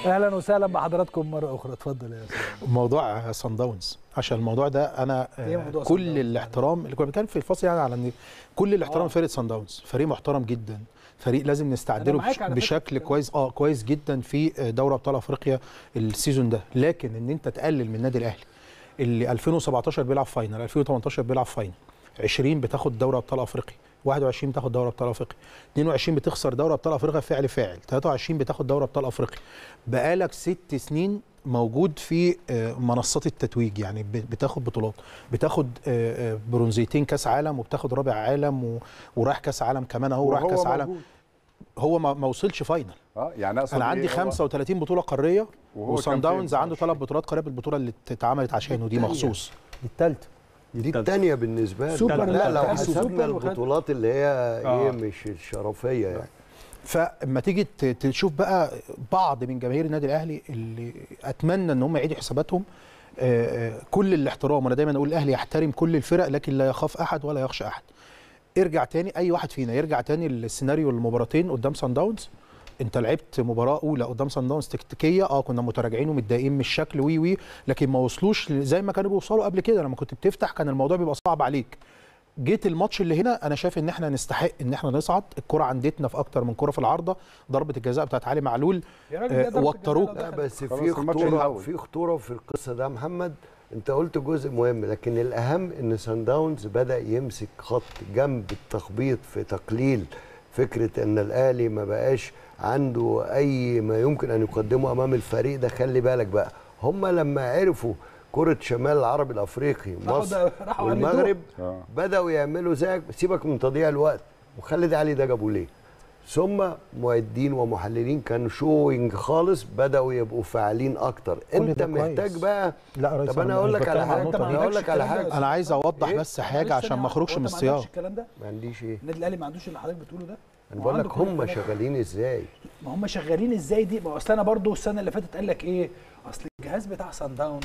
اهلا وسهلا بحضراتكم مره اخرى اتفضل يا استاذ موضوع صن داونز عشان الموضوع ده انا إيه آه، موضوع صن كل داونز؟ الاحترام اللي كنا بنتكلم في الفصل يعني على ان كل الاحترام آه. لفرقه صن داونز فريق محترم جدا فريق لازم نستعد أنا له معاك بش- على فكرة بشكل الكلام. كويس اه كويس جدا في آه، دوري ابطال افريقيا السيزون ده لكن ان انت تقلل من النادي الاهلي اللي 2017 بيلعب فاينل 2018 بيلعب فاينل 20 بتاخد دوري ابطال افريقيا 21 بتاخد دوري ابطال افريقيا 22 بتخسر دوري ابطال افريقيا فعل فاعل 23 بتاخد دوري ابطال افريقيا بقالك ست سنين موجود في آه، منصات التتويج يعني ب- بتاخد بطولات بتاخد آه، آه، برونزيتين كاس عالم وبتاخد رابع عالم و- ورايح كاس عالم كمان اهو رايح وهو كاس عالم موجود. هو ما ما وصلش فاينل اه يعني اقصد انا إيه؟ عندي هو- 35 بطوله قاريه وهو كان وصن فين داونز في عنده 20. ثلاث بطولات قاريه بالبطوله اللي اتعملت عشانه دي التانية. مخصوص دي الثالثه دي الثانيه بالنسبه لي سوبر لا لا، لو خد حسبنا سوبر وخد- البطولات اللي هي آه. ايه مش الشرفيه يعني فاما تيجي ت- تشوف بقى بعض من جماهير النادي الاهلي اللي اتمنى ان هم يعيدوا حساباتهم آه، آه، كل الاحترام وانا دايما اقول الاهلي يحترم كل الفرق لكن لا يخاف احد ولا يخشى احد ارجع تاني اي واحد فينا يرجع تاني السيناريو المباراتين قدام سان داونز انت لعبت مباراه اولى قدام سان داونز تكتيكيه اه كنا متراجعين ومتضايقين من الشكل وي وي لكن ما وصلوش زي ما كانوا بيوصلوا قبل كده لما كنت بتفتح كان الموضوع بيبقى صعب عليك جيت الماتش اللي هنا انا شايف ان احنا نستحق ان احنا نصعد الكره عندتنا في اكتر من كره في العارضه ضربه الجزاء بتاعت علي معلول يا راجل آه، ده ضربة وتروك. الجزاء لا لو بس خلاص في الماتش خطوره الأول. في خطوره في القصه ده يا محمد انت قلت جزء مهم لكن الاهم ان سان داونز بدا يمسك خط جنب التخبيط في تقليل فكره ان الاهلي ما بقاش عنده اي ما يمكن ان يقدمه امام الفريق ده خلي بالك بقى هم لما عرفوا كرة شمال العربي الافريقي راحوا مصر ده- راحوا على والمغرب آه. بداوا يعملوا زيك سيبك من تضييع الوقت وخالد علي ده جابوا ليه ثم معدين ومحللين كانوا شوينج خالص بداوا يبقوا فاعلين اكتر انت ده محتاج كويس. بقى لا يا ريس طب انا اقول لك على حاجه أنت ما انا اقول عندكش لك على الكلام ده حاجه يا انا عايز اوضح إيه؟ بس حاجه معلش عشان ثانية ما واحدة. اخرجش هو من أنت ما عندكش السياق الكلام ده ما عنديش ايه النادي الاهلي ما عندوش اللي حضرتك بتقوله ده انا ما بقول عنده لك كل هم الكلام ده. شغالين ازاي ما هم شغالين ازاي دي ما هو اصل انا برضو السنه اللي فاتت قال لك ايه اصل الجهاز بتاع سان داونز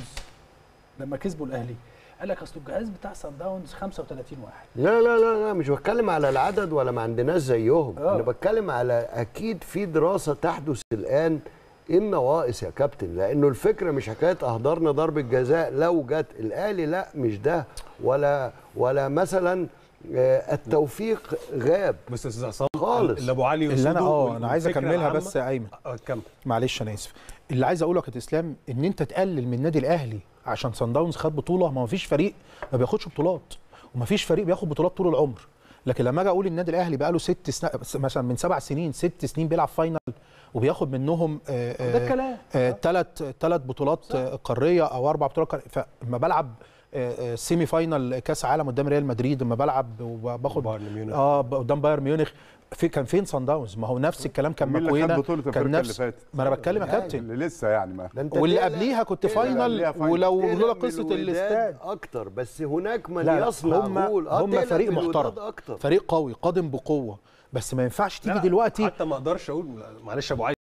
لما كسبوا الاهلي قال لك اصل الجهاز بتاع سان داونز 35 واحد لا لا لا لا مش بتكلم على العدد ولا ما عندناش زيهم آه. انا بتكلم على اكيد في دراسه تحدث الان ايه النواقص يا كابتن لانه الفكره مش حكايه اهدرنا ضربه جزاء لو جت الاهلي لا مش ده ولا ولا مثلا آه، التوفيق غاب بس يا استاذ عصام خالص. اللي ابو علي اللي انا يقصده اه انا عايز والفكرة اكملها العامة- بس يا ايمن اه كمل معلش انا اسف اللي عايز اقوله يا كابتن اسلام ان انت تقلل من النادي الاهلي عشان سان داونز خد بطوله ما فيش فريق ما بياخدش بطولات وما فيش فريق بياخد بطولات طول العمر لكن لما اجي اقول النادي الاهلي بقى له ست سنين مثلا من سبع سنين ست سنين بيلعب فاينل وبياخد منهم ده الكلام ثلاث ثلاث بطولات آه، قاريه او اربع بطولات قاريه فلما بلعب آه، آه، سيمي فاينل كاس عالم قدام ريال مدريد لما بلعب وباخد بايرن ميونخ. اه ب- قدام بايرن ميونخ في كان فين سان داونز ما هو نفس الكلام كان مين اللي خد ماكوينا بطولة كان أفريقيا اللي نفس فاتت؟ ما انا بتكلم يا كابتن اللي لسه يعني ما ده انت واللي تقلق- قبليها كنت تقلق- فاينل قبليها فاينل. ولو تقلق لولا من قصه الوداد الاستاد اكتر بس هناك من لا لا يصنع هم جول آه، هم تقلق فريق من الوداد محترم اكتر فريق قوي قادم بقوه بس ما ينفعش تيجي لا، دلوقتي حتى ما اقدرش اقول معلش يا ابو علي